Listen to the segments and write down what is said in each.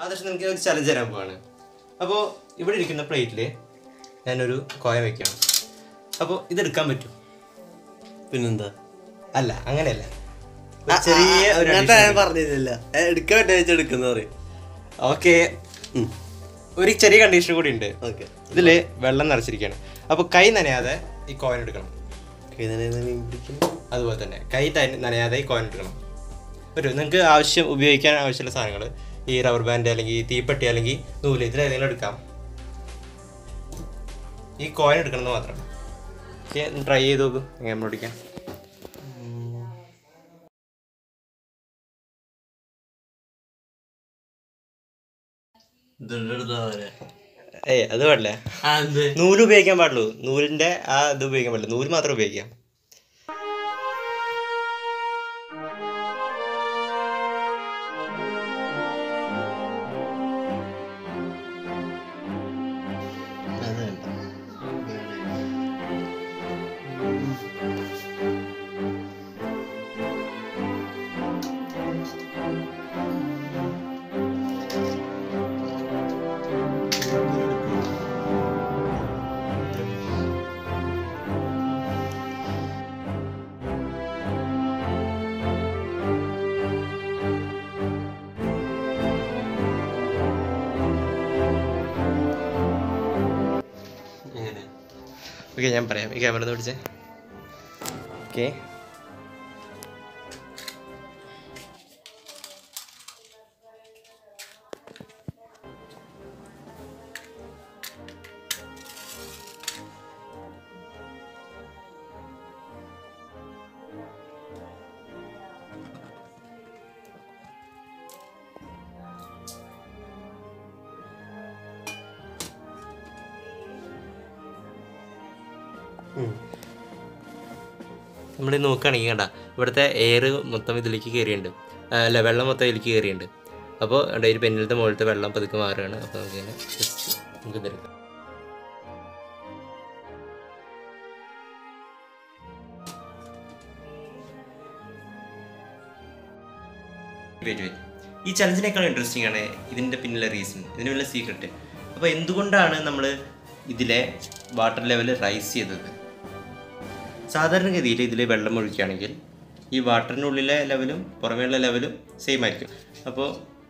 ആദർശം നിങ്ങൾക്ക് ഒരു ചലഞ്ച് തരാൻ പോവാണ് അപ്പോൾ ഇവിടെ ഇരിക്കുന്ന പ്ലേറ്റിൽ ഞാനൊരു കോയ വെക്കണം അപ്പോൾ ഇതെടുക്കാൻ പറ്റും പിന്നെന്താ അല്ല അങ്ങനെയല്ല ഒരു ചെറിയ ഒരു അങ്ങനത്തെ ഞാൻ പറഞ്ഞില്ല എടുക്കാൻ പറ്റുന്ന വെച്ചാൽ എടുക്കുന്ന പറയും ഓക്കെ ഒരു ചെറിയ കണ്ടീഷൻ കൂടി ഉണ്ട് ഓക്കെ ഇതിൽ വെള്ളം നിറച്ചിരിക്കുകയാണ് അപ്പോൾ കൈ നനയാതെ ഈ കോയിൻ എടുക്കണം മീൻ പിടിക്കുന്നു അതുപോലെ തന്നെ കൈ തന- നനയാതെ ഈ കോയിൻ എടുക്കണം പറ്റും നിങ്ങൾക്ക് ആവശ്യം ഉപയോഗിക്കാൻ ആവശ്യമുള്ള സാധനങ്ങൾ ഈ റബ്ബർ ബാൻഡ് അല്ലെങ്കിൽ ഈ തീപ്പെട്ടി അല്ലെങ്കിൽ നൂല് ഇതിലേതെങ്കിലും എടുക്കാം ഈ കോയിൻ എടുക്കണമെന്ന് മാത്രം ഓക്കെ ട്രൈ ചെയ്ത് നോക്ക് എങ്ങനെ നമ്മൾ പിടിക്കാം ഏയ് അത് പാടില്ല നൂല് ഉപയോഗിക്കാൻ പാടുള്ളൂ നൂലിന്റെ ആ ഇത് ഉപയോഗിക്കാൻ പാടില്ല നൂല് മാത്രം ഉപയോഗിക്കാം ഓക്കെ ഞാൻ പറയാം ഈ ക്യാമറ പിടിച്ചേ ഓക്കെ നമ്മൾ നോക്കുകയാണെങ്കിൽ കണ്ട ഇവിടുത്തെ എയർ മൊത്തം ഇതിലേക്ക് കയറിയുണ്ട് അല്ല വെള്ളം മൊത്തം ഇതിലേക്ക് കയറിയുണ്ട് അപ്പോൾ ഇവിടെ ഒരു പെന്നിലത്തെ മുകളിലത്തെ വെള്ളം പതുക്കെ മാറുകയാണ് അപ്പോൾ നമുക്ക് ഇങ്ങനെ ജസ്റ്റ് നമുക്ക് ഇതെടുക്കാം വെയിറ്റ് വെയിറ്റ് ഈ ചലഞ്ചിനേക്കാൾ ഇൻട്രസ്റ്റിംഗ് ആണ് ഇതിൻ്റെ പിന്നിലെ റീസൺ ഇതിന് പിന്നിലെ സീക്രട്ട് അപ്പോൾ എന്തുകൊണ്ടാണ് നമ്മൾ ഇതിലെ വാട്ടർ ലെവൽ റൈസ് ചെയ്തത് സാധാരണഗതിയിൽ ഇതിൽ വെള്ളം ഒഴിക്കുകയാണെങ്കിൽ ഈ വാട്ടറിനുള്ളിലെ ലെവലും പുറമേയുള്ള ലെവലും സെയിം ആയിരിക്കും അപ്പോൾ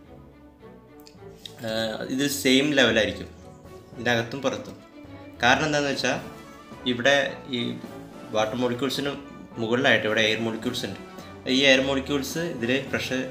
ഇത് സെയിം ലെവലായിരിക്കും ഇതിനകത്തും പുറത്തും കാരണം എന്താണെന്ന് വെച്ചാൽ ഇവിടെ ഈ വാട്ടർ മോളിക്യൂൾസിന് മുകളിലായിട്ട് ഇവിടെ എയർ മോളിക്യൂൾസ് ഉണ്ട് ഈ എയർ മോളിക്യൂൾസ് ഇതിൽ പ്രഷർ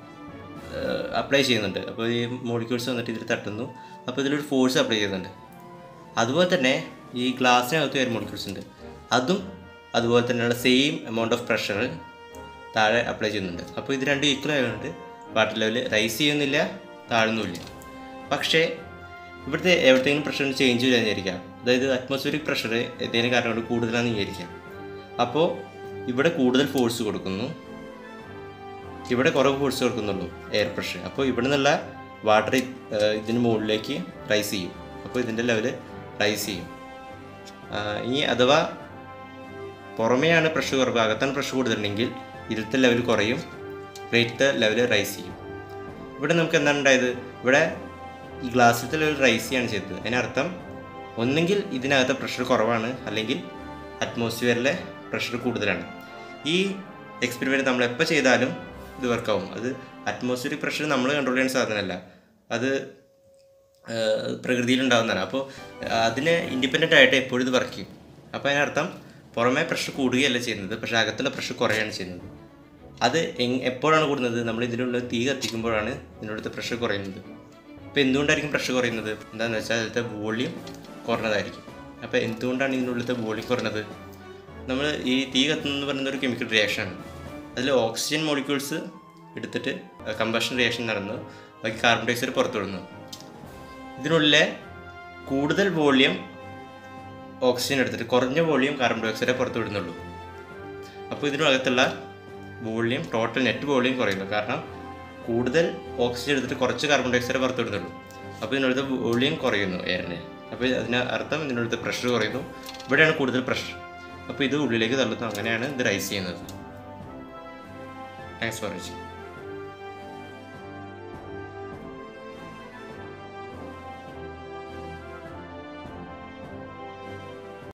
അപ്ലൈ ചെയ്യുന്നുണ്ട് അപ്പോൾ ഈ മോളിക്യൂൾസ് വന്നിട്ട് ഇതിൽ തട്ടുന്നു അപ്പോൾ ഇതിലൊരു ഫോഴ്സ് അപ്ലൈ ചെയ്യുന്നുണ്ട് അതുപോലെ തന്നെ ഈ ഗ്ലാസ്സിനകത്ത് എയർ മോളിക്യൂൾസ് ഉണ്ട് അതും അതുപോലെ തന്നെയുള്ള സെയിം എമൗണ്ട് ഓഫ് പ്രഷർ താഴെ അപ്ലൈ ചെയ്യുന്നുണ്ട് അപ്പോൾ ഇത് രണ്ടും ഈക്വൽ ആയതുകൊണ്ട് വാട്ടർ ലെവൽ റൈസ് ചെയ്യുന്നില്ല താഴുന്നുമില്ല പക്ഷേ ഇവിടുത്തെ എവിടത്തെങ്കിലും പ്രഷർ ചേഞ്ച് ചെയ്യാൻ വിചാരിക്കാം അതായത് അറ്റ്മോസ്ഫിയറിക് പ്രഷർ എന്തെങ്കിലും കാരണം കൊണ്ട് കൂടുതലാണെന്ന് വിചാരിക്കാം അപ്പോൾ ഇവിടെ കൂടുതൽ ഫോഴ്സ് കൊടുക്കുന്നു ഇവിടെ കുറവ് ഫോഴ്സ് കൊടുക്കുന്നുള്ളൂ എയർ പ്രഷർ അപ്പോൾ ഇവിടെ നിന്നുള്ള വാട്ടർ ഇതിന് മുകളിലേക്ക് റൈസ് ചെയ്യും അപ്പോൾ ഇതിൻ്റെ ലെവല് റൈസ് ചെയ്യും ആ, ഇനി അഥവാ പുറമെയാണ് പ്രഷർ കുറവ് അകത്താണ് പ്രഷർ കൂടുതലുണ്ടെങ്കിൽ ഇതിലത്തെ ലെവൽ കുറയും റേറ്റത്തെ ലെവൽ റൈസ് ചെയ്യും ഇവിടെ നമുക്ക് എന്താണ് ഉണ്ടായത് ഇവിടെ ഈ ഗ്ലാസ്സിലത്തെ ലെവൽ റൈസ് ചെയ്യാണ് ചെയ്തത് അതിനർത്ഥം ഒന്നെങ്കിൽ ഇതിനകത്തെ പ്രഷർ കുറവാണ് അല്ലെങ്കിൽ അറ്റ്മോസ്ഫിയറിലെ പ്രഷർ കൂടുതലാണ് ഈ എക്സ്പെരിമെൻറ്റ് നമ്മൾ എപ്പോൾ ചെയ്താലും ഇത് വർക്കാവും അത് അറ്റ്മോസ്ഫിയറിക് പ്രഷർ നമ്മൾ കൺട്രോൾ ചെയ്യുന്ന സാധനമല്ല അത് പ്രകൃതിയിൽ ഉണ്ടാകുന്നതാണ് അപ്പോൾ അതിന് ഇൻഡിപെൻഡൻ്റ് ആയിട്ട് എപ്പോഴും ഇത് വർക്ക് ചെയ്യും അപ്പോൾ അതിനർത്ഥം പുറമേ പ്രഷർ കൂടുകയല്ല ചെയ്യുന്നത് പക്ഷേ അകത്തുള്ള പ്രഷർ കുറയാണ് ചെയ്യുന്നത് അത് എങ് എപ്പോഴാണ് കൂടുന്നത് നമ്മൾ ഇതിലുള്ള തീ കത്തിക്കുമ്പോഴാണ് ഇതിനുള്ളത്തെ പ്രഷർ കുറയുന്നത് അപ്പോൾ എന്തുകൊണ്ടായിരിക്കും പ്രഷർ കുറയുന്നത് എന്താണെന്ന് വെച്ചാൽ അതിലത്തെ വോളിയം കുറഞ്ഞതായിരിക്കും അപ്പോൾ എന്തുകൊണ്ടാണ് ഇതിനുള്ളത്തെ വോളിയം കുറഞ്ഞത് നമ്മൾ ഈ തീ കത്തുന്നത് പറയുന്ന ഒരു കെമിക്കൽ റിയാക്ഷനാണ് അതിൽ ഓക്സിജൻ മോളിക്യൂൾസ് എടുത്തിട്ട് കമ്പഷൻ റിയാക്ഷൻ നടന്നു ബാക്കി കാർബൺ ഡൈ ഓക്സൈഡ് പുറത്തുവിടുന്നു ഇതിനുള്ളിലെ കൂടുതൽ വോളിയം ഓക്സിജൻ എടുത്തിട്ട് കുറഞ്ഞ വോളിയം കാർബൺ ഡൈ ഓക്സൈഡേ പുറത്തു വിടുന്നുള്ളൂ അപ്പോൾ ഇതിനകത്തുള്ള വോളിയം ടോട്ടൽ നെറ്റ് വോളിയം കുറയുന്നു കാരണം കൂടുതൽ ഓക്സിജൻ എടുത്തിട്ട് കുറച്ച് കാർബൺ ഡൈ ഓക്സൈഡ് പുറത്തു വിടുന്നുള്ളൂ അപ്പോൾ ഇതിനടുത്ത് വോളിയം കുറയുന്നു എയറിന് അപ്പോൾ അതിന് അർത്ഥം ഇതിനടുത്ത് പ്രഷർ കുറയുന്നു ഇവിടെയാണ് കൂടുതൽ പ്രഷർ അപ്പോൾ ഇത് ഉള്ളിലേക്ക് തള്ളുന്നു അങ്ങനെയാണ് ഇത് റൈസ് ചെയ്യുന്നത് താങ്ക്സ് ഫോർ വാച്ചിങ്